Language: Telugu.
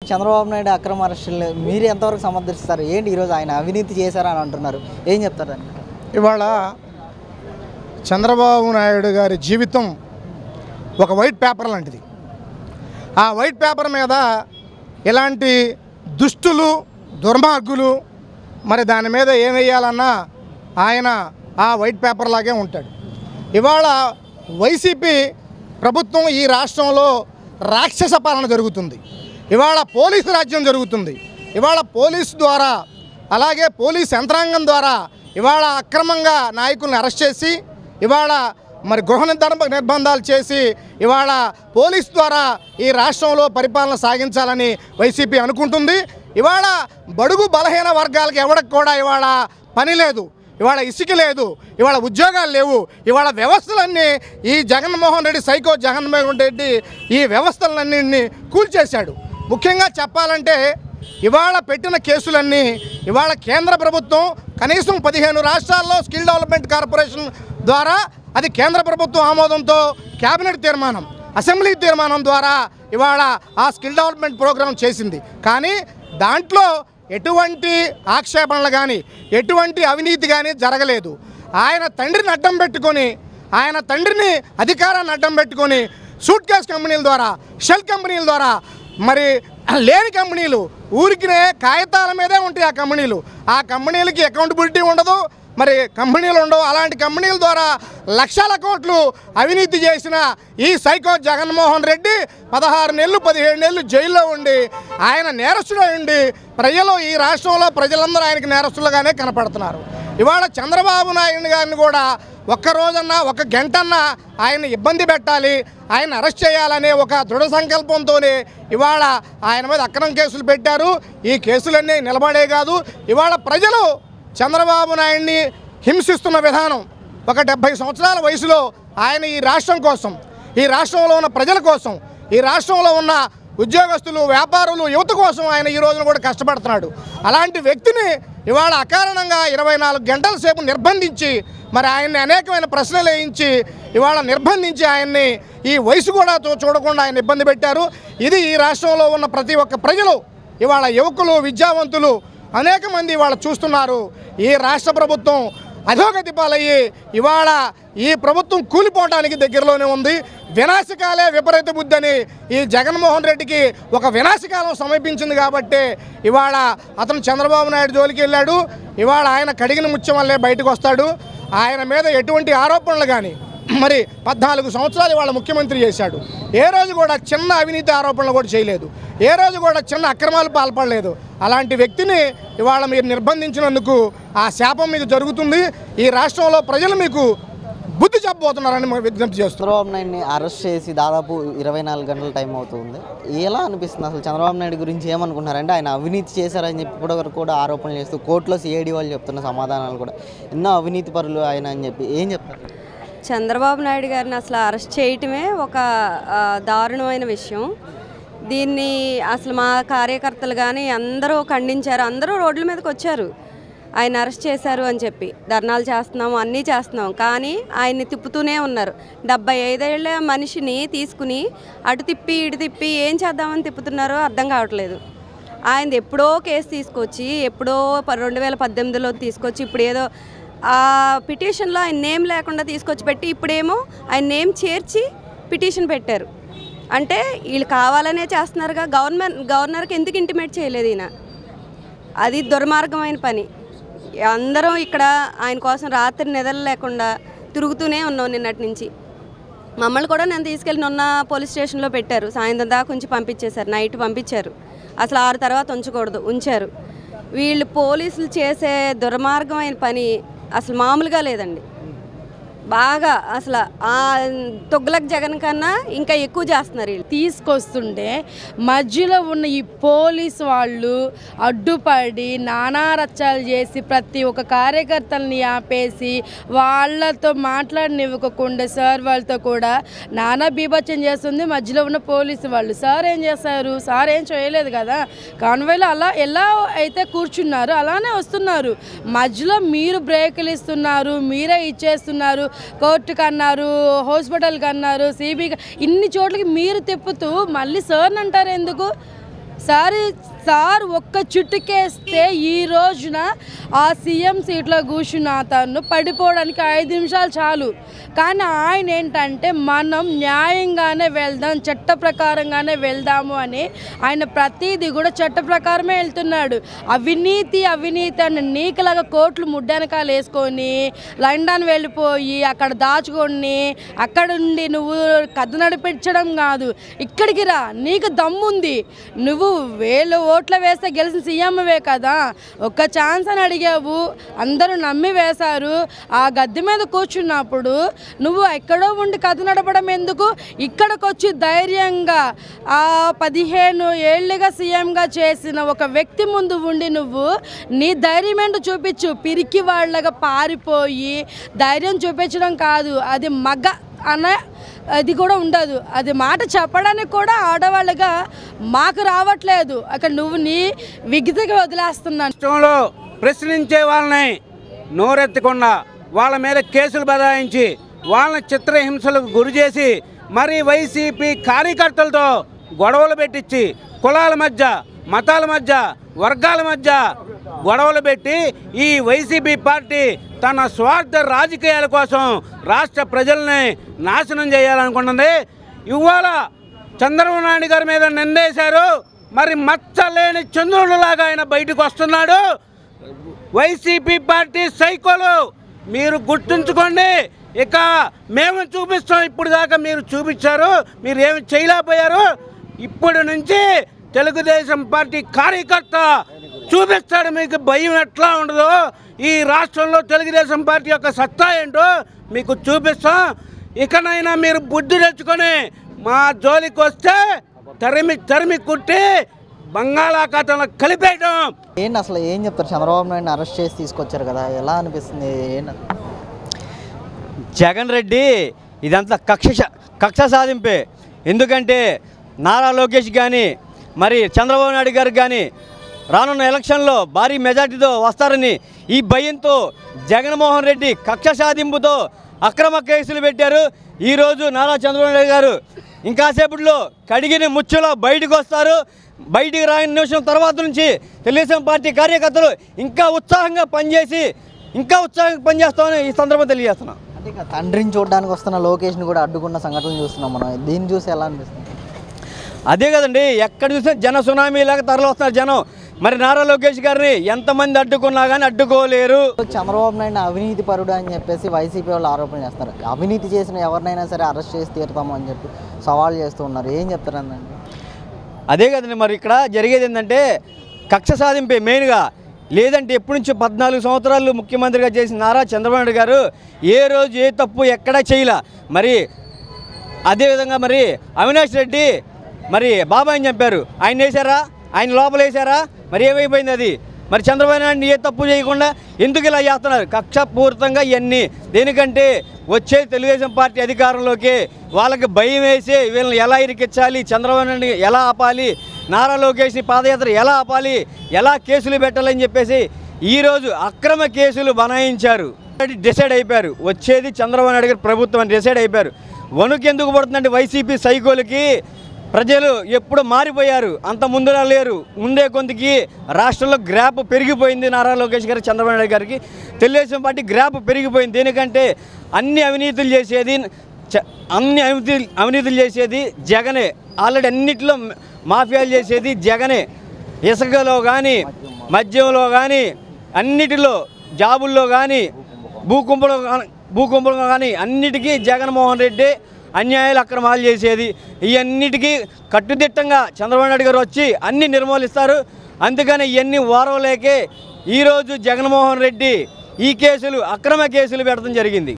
చంద్రబాబు నాయుడు అక్రమ అరెస్టులు మీరు ఎంతవరకు సమర్థిస్తారు ఏంటి ఈరోజు ఆయన అవినీతి చేశారా అని అంటున్నారు ఏం చెప్తారు దానికి ఇవాళ చంద్రబాబు నాయుడు గారి జీవితం ఒక వైట్ పేపర్ లాంటిది ఆ వైట్ పేపర్ మీద ఇలాంటి దుష్టులు దుర్మార్గులు మరి దాని మీద ఏం వేయాలన్నా ఆయన ఆ వైట్ పేపర్ లాగే ఉంటాడు ఇవాళ వైసీపీ ప్రభుత్వం ఈ రాష్ట్రంలో రాక్షస పాలన జరుగుతుంది ఇవాళ పోలీసు రాజ్యం జరుగుతుంది ఇవాళ పోలీసు ద్వారా అలాగే పోలీస్ యంత్రాంగం ద్వారా ఇవాళ అక్రమంగా నాయకుల్ని అరెస్ట్ చేసి ఇవాళ మరి గృహ నిర్ధారణ నిర్బంధాలు చేసి ఇవాళ పోలీస్ ద్వారా ఈ రాష్ట్రంలో పరిపాలన సాగించాలని వైసీపీ అనుకుంటుంది ఇవాళ బడుగు బలహీన వర్గాలకు ఎవరికి కూడా ఇవాళ పని లేదు ఇవాళ ఇసుక లేదు ఇవాళ ఉద్యోగాలు లేవు ఇవాళ వ్యవస్థలన్నీ ఈ జగన్మోహన్ రెడ్డి సైకో జగన్మోహన్ రెడ్డి ఈ వ్యవస్థలన్నీ కూల్చేశాడు ముఖ్యంగా చెప్పాలంటే ఇవాళ పెట్టిన కేసులన్నీ ఇవాళ కేంద్ర ప్రభుత్వం కనీసం పదిహేను రాష్ట్రాల్లో స్కిల్ డెవలప్మెంట్ కార్పొరేషన్ ద్వారా అది కేంద్ర ప్రభుత్వం ఆమోదంతో కేబినెట్ తీర్మానం అసెంబ్లీ తీర్మానం ద్వారా ఇవాళ ఆ స్కిల్ డెవలప్మెంట్ ప్రోగ్రాం చేసింది కానీ దాంట్లో ఎటువంటి ఆక్షేపణలు కానీ ఎటువంటి అవినీతి కానీ జరగలేదు ఆయన తండ్రిని అడ్డం పెట్టుకొని ఆయన తండ్రిని అధికారాన్ని అడ్డం పెట్టుకొని సూట్ కేస్ కంపెనీల ద్వారా షెల్ కంపెనీల ద్వారా మరి లేని కంపెనీలు ఊరికినే కాగితాల మీదే ఉంటాయి ఆ కంపెనీలు ఆ కంపెనీలకి అకౌంటబిలిటీ ఉండదు మరి కంపెనీలు ఉండవు అలాంటి కంపెనీల ద్వారా లక్షల కోట్లు అవినీతి చేసిన ఈ సైకో జగన్మోహన్ రెడ్డి పదహారు నెలలు పదిహేడు నెలలు జైల్లో ఉండి ఆయన నేరస్తుడై ఉండి ప్రజలు ఈ రాష్ట్రంలో ప్రజలందరూ ఆయనకి నేరస్తులుగానే కనపడుతున్నారు ఇవాళ చంద్రబాబు నాయుడు గారిని కూడా ఒక్క రోజన్నా ఒక గంటన్నా ఆయన ఇబ్బంది పెట్టాలి ఆయన అరెస్ట్ చేయాలనే ఒక దృఢ సంకల్పంతోనే ఇవాళ ఆయన మీద అక్రమ కేసులు పెట్టారు ఈ కేసులన్నీ నిలబడే కాదు ఇవాళ ప్రజలు చంద్రబాబు నాయుడిని హింసిస్తున్న విధానం ఒక డెబ్భై సంవత్సరాల వయసులో ఆయన ఈ రాష్ట్రం కోసం ఈ రాష్ట్రంలో ఉన్న ప్రజల కోసం ఈ రాష్ట్రంలో ఉన్న ఉద్యోగస్తులు వ్యాపారులు యువత కోసం ఆయన ఈ రోజున కూడా కష్టపడుతున్నాడు అలాంటి వ్యక్తిని ఇవాళ అకారణంగా ఇరవై నాలుగు గంటల సేపు నిర్బంధించి మరి ఆయన్ని అనేకమైన ప్రశ్నలు వేయించి ఇవాళ నిర్బంధించి ఆయన్ని ఈ వయసు కూడా చూ- చూడకుండా ఆయన ఇబ్బంది పెట్టారు ఇది ఈ రాష్ట్రంలో ఉన్న ప్రతి ఒక్క ప్రజలు ఇవాళ యువకులు విద్యావంతులు అనేక మంది ఇవాళ చూస్తున్నారు ఈ రాష్ట్ర ప్రభుత్వం అధోగతి పాలయ్యి ఇవాళ ఈ ప్రభుత్వం కూలిపోవడానికి దగ్గరలోనే ఉంది వినాశకాలే విపరీత బుద్ధి అని ఈ జగన్మోహన్ రెడ్డికి ఒక వినాశకాలం సమీపించింది కాబట్టి ఇవాళ అతను చంద్రబాబు నాయుడు జోలికి వెళ్ళాడు ఇవాళ ఆయన కడిగిన ముత్యం వల్లే బయటకు వస్తాడు ఆయన మీద ఎటువంటి ఆరోపణలు కానీ మరి పద్నాలుగు సంవత్సరాలు ఇవాళ ముఖ్యమంత్రి చేశాడు ఏ రోజు కూడా చిన్న అవినీతి ఆరోపణలు కూడా చేయలేదు ఏ రోజు కూడా చిన్న అక్రమాలు పాల్పడలేదు అలాంటి వ్యక్తిని ఇవాళ మీరు నిర్బంధించినందుకు ఆ శాపం మీకు జరుగుతుంది ఈ రాష్ట్రంలో ప్రజలు మీకు బుద్ధి చెప్పబోతున్నారని మేము విజ్ఞప్తి చేస్తున్నాం చంద్రబాబు నాయుడిని అరెస్ట్ చేసి దాదాపు ఇరవై నాలుగు గంటల టైం అవుతుంది ఎలా అనిపిస్తుంది అసలు చంద్రబాబు నాయుడు గురించి ఏమనుకుంటున్నారంటే ఆయన అవినీతి చేశారని చెప్పి ఇప్పటివరకు కూడా ఆరోపణలు చేస్తూ కోర్టులో సిఐడి వాళ్ళు చెప్తున్న సమాధానాలు కూడా ఎన్నో అవినీతి పరులు ఆయన అని చెప్పి ఏం చెప్తారు చంద్రబాబు నాయుడు గారిని అసలు అరెస్ట్ చేయటమే ఒక ఆ, దారుణమైన విషయం దీన్ని అసలు మా కార్యకర్తలు కానీ అందరూ ఖండించారు అందరూ రోడ్ల మీదకి వచ్చారు ఆయన అరెస్ట్ చేశారు అని చెప్పి ధర్నాలు చేస్తున్నాము అన్నీ చేస్తున్నాం కానీ ఆయన్ని తిప్పుతూనే ఉన్నారు డెబ్బై ఐదేళ్ల మనిషిని తీసుకుని అటు తిప్పి ఇటు తిప్పి ఏం చేద్దామని తిప్పుతున్నారో అర్థం కావట్లేదు ఆయనది ఎప్పుడో కేసు తీసుకొచ్చి ఎప్పుడో ప- రెండు వేల పద్దెనిమిదిలో తీసుకొచ్చి ఇప్పుడు ఏదో ఆ పిటిషన్లో ఆయన నేమ్ లేకుండా తీసుకొచ్చి పెట్టి ఇప్పుడేమో ఆయన నేమ్ చేర్చి పిటిషన్ పెట్టారు అంటే వీళ్ళు కావాలనే చేస్తున్నారుగా గవర్నమెంట్ గవర్నర్కి ఎందుకు ఇంటిమేట్ చేయలేదు ఈయన అది దుర్మార్గమైన పని అందరం ఇక్కడ ఆయన కోసం రాత్రి నిద్ర లేకుండా తిరుగుతూనే ఉన్నాం నిన్నటి నుంచి మమ్మల్ని కూడా నేను తీసుకెళ్ళి నిన్న పోలీస్ స్టేషన్లో పెట్టారు సాయంత్రం దాకా ఉంచి పంపించేశారు నైట్ పంపించారు అసలు ఆరు తర్వాత ఉంచకూడదు ఉంచారు వీళ్ళు పోలీసులు చేసే దుర్మార్గమైన పని అసలు మామూలుగా లేదండి బాగా అసలు ఆ తొగ్గులకు జగన్ కన్నా ఇంకా ఎక్కువ చేస్తున్నారు వీళ్ళు తీసుకొస్తుంటే మధ్యలో ఉన్న ఈ పోలీస్ వాళ్ళు అడ్డుపడి నానా రచ్చాలు చేసి ప్రతి ఒక్క కార్యకర్తల్ని ఆపేసి వాళ్ళతో మాట్లాడనివ్వకుండా సార్ వాళ్ళతో కూడా నానా బీభత్సం చేస్తుంది మధ్యలో ఉన్న పోలీసు వాళ్ళు సార్ ఏం చేశారు సార్ ఏం చేయలేదు కదా కాన్వాయ్లో అలా ఎలా అయితే కూర్చున్నారు అలానే వస్తున్నారు మధ్యలో మీరు బ్రేకులు ఇస్తున్నారు మీరే ఇచ్చేస్తున్నారు కోర్టుకు అన్నారు హాస్పిటల్కి అన్నారు సిబికి ఇన్ని చోట్లకి మీరు తిప్పుతూ మళ్ళీ సార్ని అంటారు ఎందుకు సార్ సార్ ఒక్క చుట్టుకేస్తే ఈ రోజున ఆ సీఎం సీట్లో కూర్చున్న అతను పడిపోవడానికి ఐదు నిమిషాలు చాలు కానీ ఆయన ఏంటంటే మనం న్యాయంగానే వెళ్దాం చట్ట ప్రకారంగానే వెళ్దాము అని ఆయన ప్రతిదీ కూడా చట్ట ప్రకారమే వెళ్తున్నాడు అవినీతి అవినీతి అని నీకులాగా కోట్లు ముడ్డెనకాలు వేసుకొని లండన్ వెళ్ళిపోయి అక్కడ దాచుకొని అక్కడ ఉండి నువ్వు కథ నడిపించడం కాదు ఇక్కడికి రా నీకు దమ్ముంది నువ్వు వేలు ఓట్ల వేస్తే గెలిచిన సీఎంవే కదా ఒక్క ఛాన్స్ అని అడిగావు అందరూ నమ్మి వేశారు ఆ గద్దె మీద కూర్చున్నప్పుడు నువ్వు ఎక్కడో ఉండి కథ నడపడం ఎందుకు ఇక్కడికి వచ్చి ధైర్యంగా ఆ పదిహేను ఏళ్ళుగా సీఎంగా చేసిన ఒక వ్యక్తి ముందు ఉండి నువ్వు నీ ధైర్యం ఏంటో చూపించు పిరికి వాళ్ళగా పారిపోయి ధైర్యం చూపించడం కాదు అది మగ అన్న అది కూడా ఉండదు అది మాట చెప్పడానికి కూడా ఆడవాళ్ళగా మాకు రావట్లేదు అక్కడ నువ్వు నీ విగితగా వదిలేస్తున్నాను రాష్ట్రంలో ప్రశ్నించే వాళ్ళని నోరెత్తకుండా వాళ్ళ మీద కేసులు బదాయించి వాళ్ళని చిత్రహింసలకు గురి చేసి మరి వైసీపీ కార్యకర్తలతో గొడవలు పెట్టించి కులాల మధ్య మతాల మధ్య వర్గాల మధ్య గొడవలు పెట్టి ఈ వైసీపీ పార్టీ తన స్వార్థ రాజకీయాల కోసం రాష్ట్ర ప్రజల్ని నాశనం చేయాలనుకుంటుంది ఇవాళ చంద్రబాబు నాయుడు గారి మీద నిందేశారు మరి మచ్చలేని చంద్రుడిలాగా ఆయన బయటకు వస్తున్నాడు వైసీపీ పార్టీ సైకోలు మీరు గుర్తుంచుకోండి ఇక మేము చూపిస్తాం ఇప్పుడు దాకా మీరు చూపించారు మీరు ఏమి చేయలేకపోయారు ఇప్పటి నుంచి తెలుగుదేశం పార్టీ కార్యకర్త చూపిస్తాడు మీకు భయం ఎట్లా ఉండదో ఈ రాష్ట్రంలో తెలుగుదేశం పార్టీ యొక్క సత్తా ఏంటో మీకు చూపిస్తాం ఇకనైనా మీరు బుద్ధి తెచ్చుకొని మా జోలికి వస్తే తరిమి తరిమి కుట్టి బంగాళాఖాతంలో కలిపేయడం ఏంటి అసలు ఏం చెప్తారు చంద్రబాబు నాయుడుని అరెస్ట్ చేసి తీసుకొచ్చారు కదా ఎలా అనిపిస్తుంది ఏంటి జగన్ రెడ్డి ఇదంతా కక్ష శా- కక్ష సాధింపే ఎందుకంటే నారా లోకేష్ కానీ మరి చంద్రబాబు నాయుడు గారికి కానీ రానున్న ఎలక్షన్లో భారీ మెజార్టీతో వస్తారని ఈ భయంతో జగన్మోహన్ రెడ్డి కక్ష సాధింపుతో అక్రమ కేసులు పెట్టారు ఈరోజు నారా చంద్రబాబు నాయుడు గారు ఇంకాసేపట్లో కడిగిన ముచ్చులో బయటకు వస్తారు బయటికి రాని నిమిషం తర్వాత నుంచి తెలుగుదేశం పార్టీ కార్యకర్తలు ఇంకా ఉత్సాహంగా పనిచేసి ఇంకా ఉత్సాహంగా పనిచేస్తామని ఈ సందర్భంగా తెలియజేస్తున్నాం అంటే ఇక తండ్రిని చూడడానికి వస్తున్న లోకేష్ని కూడా అడ్డుకున్న సంఘటనలు చూస్తున్నాం మనం దీన్ని చూసి ఎలా అనిపిస్తుంది అదే కదండి ఎక్కడ చూసినా జన సునామీలాగా తరలి వస్తున్నారు జనం మరి నారా లోకేష్ గారిని ఎంతమంది అడ్డుకున్నా కానీ అడ్డుకోలేరు చంద్రబాబు నాయుడు అవినీతి పరుడు అని చెప్పేసి వైసీపీ వాళ్ళు ఆరోపణ చేస్తారు అవినీతి చేసిన ఎవరినైనా సరే అరెస్ట్ చేసి తీరుతాము అని చెప్పి సవాల్ చేస్తూ ఉన్నారు ఏం చెప్తారు అందండి అదే కదండి మరి ఇక్కడ జరిగేది ఏంటంటే కక్ష సాధింపే మెయిన్గా లేదంటే ఎప్పటి నుంచో పద్నాలుగు సంవత్సరాలు ముఖ్యమంత్రిగా చేసిన నారా చంద్రబాబు నాయుడు గారు ఏ రోజు ఏ తప్పు ఎక్కడా చేయలే మరి అదేవిధంగా మరి అవినాష్ రెడ్డి మరి బాబాయిని చంపారు ఆయన వేశారా ఆయన లోపల వేశారా మరి ఏమైపోయింది అది మరి చంద్రబాబు నాయుడు ఏ తప్పు చేయకుండా ఎందుకు ఇలా చేస్తున్నారు కక్షపూరితంగా ఇవన్నీ దేనికంటే వచ్చే తెలుగుదేశం పార్టీ అధికారంలోకి వాళ్ళకి భయం వేసి వీళ్ళని ఎలా ఇరికించాలి చంద్రబాబు నాయుడిని ఎలా ఆపాలి నారా లోకేష్ని పాదయాత్ర ఎలా ఆపాలి ఎలా కేసులు పెట్టాలని చెప్పేసి ఈరోజు అక్రమ కేసులు బనాయించారు డిసైడ్ అయిపోయారు వచ్చేది చంద్రబాబు నాయుడు గారి ప్రభుత్వం అని డిసైడ్ అయిపోయారు వణుకు ఎందుకు పడుతుందంటే వైసీపీ సైకోలకి ప్రజలు ఎప్పుడు మారిపోయారు అంత ముందులా లేరు ఉండే కొందికి రాష్ట్రంలో గ్రాప్ పెరిగిపోయింది నారా లోకేష్ గారు చంద్రబాబు నాయుడు గారికి తెలుగుదేశం పార్టీ గ్రాప్ పెరిగిపోయింది దేనికంటే అన్ని అవినీతులు చేసేది చ- అన్ని అవినీతి అవినీతులు చేసేది జగనే ఆల్రెడీ అన్నిట్లో మాఫియాలు చేసేది జగనే ఇసుకలో కానీ మద్యంలో కానీ అన్నిటిలో జాబుల్లో కానీ భూకుంపలో కానీ భూకుంపలో కానీ అన్నిటికీ జగన్మోహన్ రెడ్డి అన్యాయాలు అక్రమాలు చేసేది ఇవన్నిటికీ కట్టుదిట్టంగా చంద్రబాబు నాయుడు గారు వచ్చి అన్ని నిర్మూలిస్తారు అందుకని ఇవన్నీ ఓరవలేకే ఈరోజు జగన్మోహన్ రెడ్డి ఈ కేసులు అక్రమ కేసులు పెడతాం జరిగింది